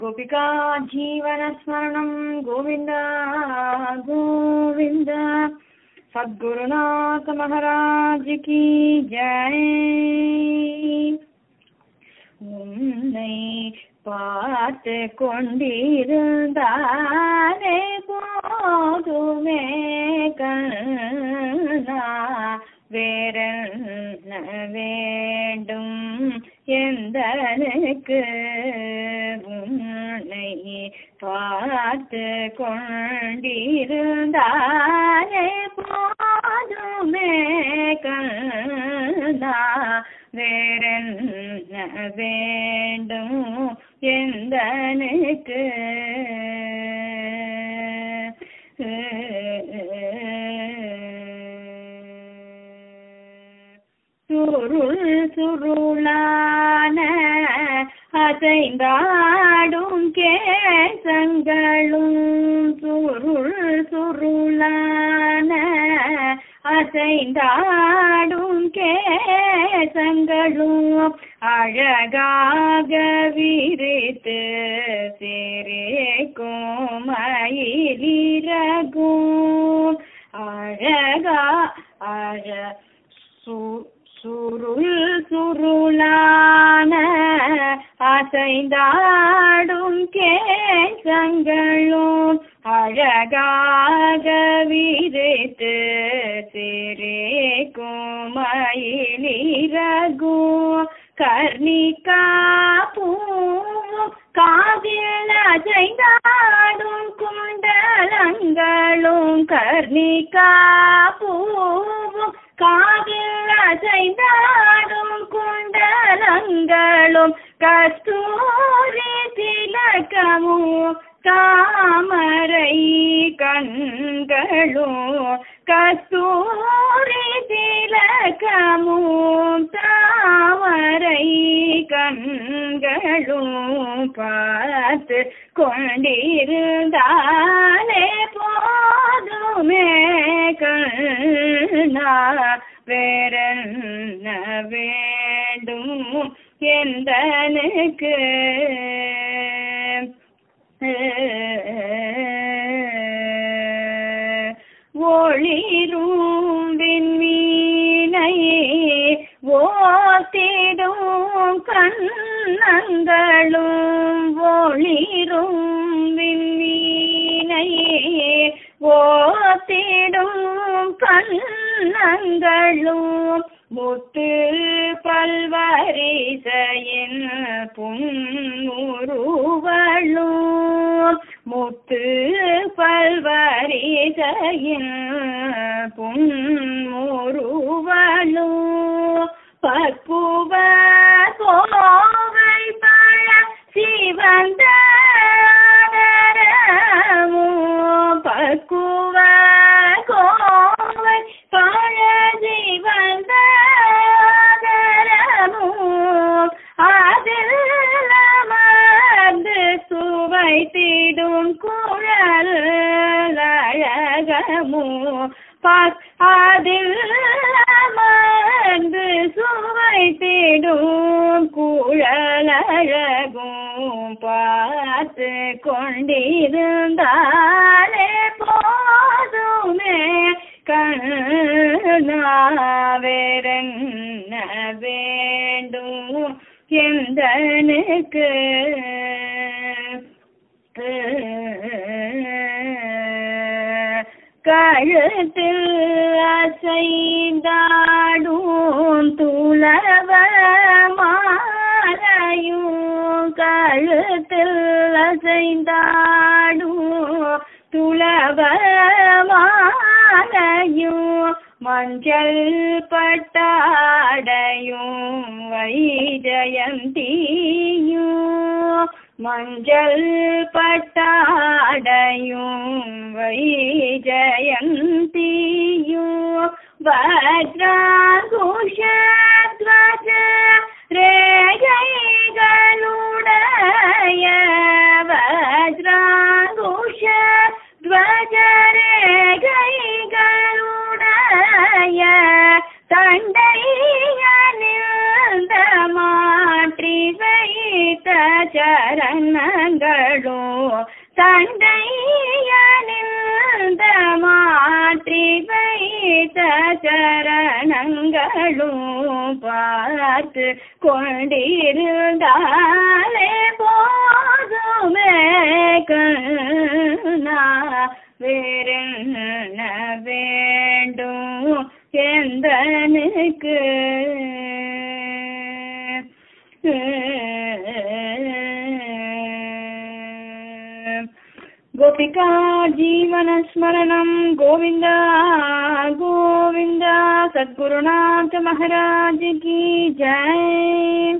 गोपिका जीवनस्मरणं गोविन्द गोविन्द सद्गुरुनाथ महाराज की जय உன்னை பார்த்து கொண்டிருந்தாரே போதுமே கண்ணா வேறென்ன வேண்டும் எந்தனுக்கு உன்னை பார்த்து கொண்டிருந்தாரே போதுமே கண்ணா வேறென்ன வேண்டும் எந்தனுக்கு சுருள் சுருளான அசைந்தாடும் கேசங்களும் சுருள் சுருளான அசைந்தாடும் கேசங்களும் அழகாக விரித்து சிரிக்கும் மயிலிறகும் அழகா அழ சு சுருள் சுருளான அசைந்தாடும் கேசங்களும் அழகாக விரித்து சிரிக்கும் மயிலிறகும் கர்ணிகா பூவும் காதில் அசைந்தாடும் குண்டலங்களும் கர்ணிகா பூவும் காதில் அசைந்தாடும் குண்டலங்களும் கஸ்தூரி திலக்கமும் தாமரை கண்களும் கஸ்தூரி திலக்கமும் தாமரை கண்களும் பார்த்து கொண்டிருந்தாலே போதுமே கண்ணா வேறென்ன வேண்டும் எந்தனுக்கு ஒளிரும் விண்மீனை ஓத்திடும் கண்ணங்களும் ஒளிரும் விண்மீனை ஓத்திடும் கண்ணங்களும் முத்து பல்வரிசையின் புன்முருவளும் முத்து பல்வரிசையின் புன்முருவளும் பக்குவ கோவை பழ சிவந்த பக்குவ கோவை பழ சிவந்த அதில் அமர்ந்து சுவைத்திடும் குழல் அழகமோ அதில் அமர்ந்து சுவைத்திடும் குழலழகும் பார்த்து கொண்டிருந்தாலே போதுமே கண்ணாவேரன்ன வேண்டும் எந்தனுக்கு கழுத்தில் அசைந்தாடும் துளவ மாலையும் கழுத்தில் அசைந்தாடும் துளவ மாலையும் மஞ்சள் பட்டாடையும் வைஜயந்தியும் மஞ்சள் பட்டாடையும் வைஜயந்தியும் வஜ்ராகுஷத்வஜ ரேகைகளுடைய வஜ்ராகுஷ துவஜ ரேகைகளுடைய தண்டையனில் சரணங்கள் சரணங்களும் தந்தையனிந்த மாற்றி வைத்த சரணங்களும் பார்த்து கொண்டிருந்தாலே போதுமே கண்ணா வேறென்ன வேண்டும் எந்தனுக்கு गोपिका जीवनस्मरणं गोविन्द गोविन्द सद्गुरुनाथ महाराज की जय